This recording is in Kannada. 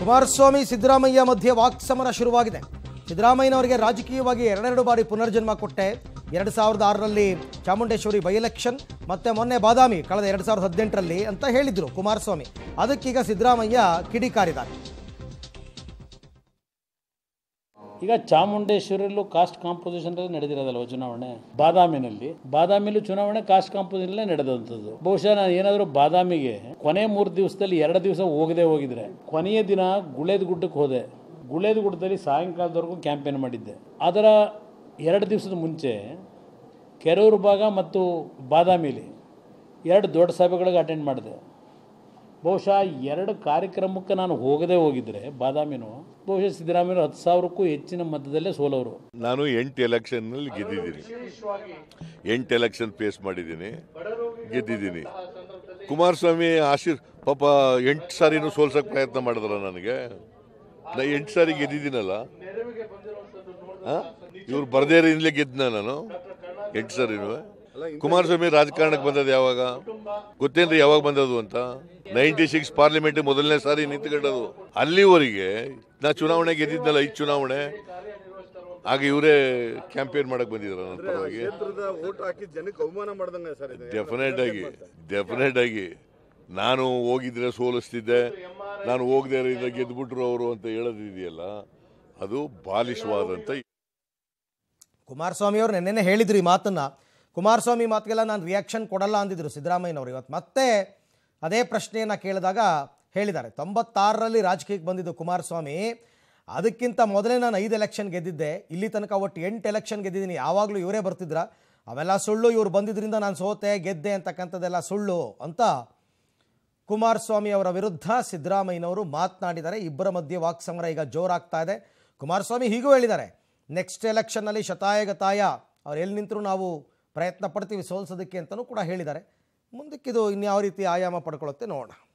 ಕುಮಾರಸ್ವಾಮಿ ಸಿದ್ದರಾಮಯ್ಯ ಮಧ್ಯೆ ವಾಕ್ಸಮರ ಶುರುವಾಗಿದೆ ಸಿದ್ದರಾಮಯ್ಯನವರಿಗೆ ರಾಜಕೀಯವಾಗಿ ಎರಡೆರಡು ಬಾರಿ ಪುನರ್ಜನ್ಮ ಕೊಟ್ಟೆ ಎರಡು ಸಾವಿರದ ಆರರಲ್ಲಿ ಚಾಮುಂಡೇಶ್ವರಿ ಬೈ ಎಲೆಕ್ಷನ್ ಮತ್ತೆ ಮೊನ್ನೆ ಬಾದಾಮಿ ಕಳೆದ ಎರಡು ಸಾವಿರದ ಹದಿನೆಂಟರಲ್ಲಿ ಅಂತ ಹೇಳಿದ್ರು ಕುಮಾರಸ್ವಾಮಿ ಅದಕ್ಕೀಗ ಸಿದ್ದರಾಮಯ್ಯ ಕಿಡಿಕಾರಿದ್ದಾರೆ ಈಗ ಚಾಮುಂಡೇಶ್ವರಿಯಲ್ಲೂ ಕಾಸ್ಟ್ ಕಾಂಪೋಸಿಷನ್ ನಡೆದಿರೋದಲ್ವ ಚುನಾವಣೆ ಬಾದಾಮಿನಲ್ಲಿ ಬಾದಾಮಿಲೂ ಚುನಾವಣೆ ಕಾಸ್ಟ್ ಕಾಂಪೋಸಿಷನ್ ನಡೆದಂಥದ್ದು ಬಹುಶಃ ನಾನು ಏನಾದರೂ ಬಾದಾಮಿಗೆ ಕೊನೆ ಮೂರು ದಿವಸದಲ್ಲಿ ಎರಡು ದಿವಸ ಹೋಗದೆ ಹೋಗಿದ್ರೆ ಕೊನೆಯ ದಿನ ಗುಳೇದ ಗುಡ್ಡಕ್ಕೆ ಹೋದೆ ಗುಳೇದ ಗುಡ್ಡದಲ್ಲಿ ಸಾಯಂಕಾಲದವರೆಗೂ ಕ್ಯಾಂಪೇನ್ ಮಾಡಿದ್ದೆ ಅದರ ಎರಡು ದಿವಸದ ಮುಂಚೆ ಕೆರೂರು ಭಾಗ ಮತ್ತು ಬಾದಾಮಿಲಿ ಎರಡು ದೊಡ್ಡ ಸಭೆಗಳಿಗೆ ಅಟೆಂಡ್ ಮಾಡಿದೆ ಬಹುಶಃ ಎರಡು ಕಾರ್ಯಕ್ರಮಕ್ಕೆ ನಾನು ಹೋಗದೆ ಹೋಗಿದ್ರೆ ಬಾದಾಮಿನೂ ಬಹುಶಃ ಸಿದ್ದರಾಮಯ್ಯ ಹತ್ತು ಸಾವಿರಕ್ಕೂ ಹೆಚ್ಚಿನ ಮಧ್ಯದಲ್ಲೇ ಸೋಲವರು ನಾನು ಎಂಟು ಎಲೆಕ್ಷನ್ನಲ್ಲಿ ಗೆದ್ದಿದ್ದೀನಿ ಎಂಟು ಎಲೆಕ್ಷನ್ ಫೇಸ್ ಮಾಡಿದ್ದೀನಿ ಗೆದ್ದಿದ್ದೀನಿ ಕುಮಾರಸ್ವಾಮಿ ಆಶೀರ್ ಪಾಪ ಎಂಟು ಸಾರಿನೂ ಸೋಲ್ಸಕ್ಕೆ ಪ್ರಯತ್ನ ಮಾಡಿದ್ರ ನನಗೆ ನಾ ಎಂಟು ಸಾರಿ ಗೆದ್ದಿದ್ದೀನಲ್ಲ ಇವ್ರು ಬರ್ದೇರಿಂದಲೇ ಗೆದ್ದ ನಾನು ಎಂಟು ಸಾರಿನೂ ಕುಮಾರಸ್ವಾಮಿ ರಾಜಕಾರಣಕ್ಕೆ ಬಂದದ್ದು ಯಾವಾಗ ಗೊತ್ತೇನ್ರಿ ಯಾವಾಗ ಬಂದದ್ದು ಅಂತ ನೈಂಟಿ ಸಿಕ್ಸ್ ಪಾರ್ಲಿಮೆಂಟ್ ಮೊದಲನೇ ಸಾರಿ ನಿಂತ್ಕೊಂಡದು ಅಲ್ಲಿವರೆಗೆ ನಾ ಚುನಾವಣೆ ಗೆದ್ದಿದ್ನಲ್ಲ ಐದು ಚುನಾವಣೆ ಆಗ ಇವರೇ ಕ್ಯಾಂಪೇನ್ ಮಾಡಕ್ ಬಂದಿದ್ರ ನನ್ನ ಪರವಾಗಿ ಕ್ಷೇತ್ರದ ಓಟ್ ಹಾಕಿ ಜನಕ್ಕೆ ಅವಮಾನ ಮಾಡ್ದಂಗ ಸರ್ ಇದು ಡೆಫಿನೆಟ್ ಆಗಿ ಡೆಫಿನೆಟ್ ಆಗಿ ನಾನು ಹೋಗಿದ್ರೆ ಸೋಲಿಸ್ತಿದ್ದೆ ನಾನು ಹೋಗದೆ ಇದ್ರೆ ಗೆದ್ಬಿಟ್ರು ಅವರು ಅಂತ ಹೇಳೋದಿದೆಯಲ್ಲ ಅದು ಬಾಲಿಶವಾದಂತ ಕುಮಾರಸ್ವಾಮಿ ಅವರು ನೆನ್ನೆನೇ ಹೇಳಿದ್ರು ಈ ಮಾತನ್ನ ಕುಮಾರಸ್ವಾಮಿ ಮಾತಿಗೆಲ್ಲ ನಾನು ರಿಯಾಕ್ಷನ್ ಕೊಡಲ್ಲ ಅಂದಿದ್ರು ಸಿದ್ದರಾಮಯ್ಯನವರು ಇವತ್ತು ಮತ್ತೆ ಅದೇ ಪ್ರಶ್ನೆಯನ್ನು ಕೇಳಿದಾಗ ಹೇಳಿದ್ದಾರೆ ತೊಂಬತ್ತಾರರಲ್ಲಿ ರಾಜಕೀಯಕ್ಕೆ ಬಂದಿದ್ದು ಕುಮಾರಸ್ವಾಮಿ ಅದಕ್ಕಿಂತ ಮೊದಲೇ ನಾನು ಐದು ಎಲೆಕ್ಷನ್ ಗೆದ್ದಿದ್ದೆ ಇಲ್ಲಿ ತನಕ ಒಟ್ಟು ಎಂಟು ಎಲೆಕ್ಷನ್ ಗೆದ್ದಿದ್ದೀನಿ ಯಾವಾಗಲೂ ಇವರೇ ಬರ್ತಿದ್ರ ಅವೆಲ್ಲ ಸುಳ್ಳು ಇವ್ರು ಬಂದಿದ್ರಿಂದ ನಾನು ಸೋತೆ ಗೆದ್ದೆ ಅಂತಕ್ಕಂಥದ್ದೆಲ್ಲ ಸುಳ್ಳು ಅಂತ ಕುಮಾರಸ್ವಾಮಿ ಅವರ ವಿರುದ್ಧ ಸಿದ್ದರಾಮಯ್ಯನವರು ಮಾತನಾಡಿದ್ದಾರೆ ಇಬ್ಬರ ಮಧ್ಯೆ ವಾಕ್ಸಮರ ಈಗ ಜೋರಾಗ್ತಾ ಇದೆ ಕುಮಾರಸ್ವಾಮಿ ಹೀಗೂ ಹೇಳಿದ್ದಾರೆ ನೆಕ್ಸ್ಟ್ ಎಲೆಕ್ಷನ್ನಲ್ಲಿ ಶತಾಯಗತಾಯ ಅವ್ರು ಎಲ್ಲಿ ನಿಂತರೂ ನಾವು ಪ್ರಯತ್ನ ಪಡ್ತೀವಿ ಸೋಲ್ಸೋದಕ್ಕೆ ಅಂತಲೂ ಕೂಡ ಹೇಳಿದ್ದಾರೆ ಮುಂದಕ್ಕಿದು ಇನ್ಯಾವ ರೀತಿ ಆಯಾಮ ಪಡ್ಕೊಳ್ಳುತ್ತೆ ನೋಡೋಣ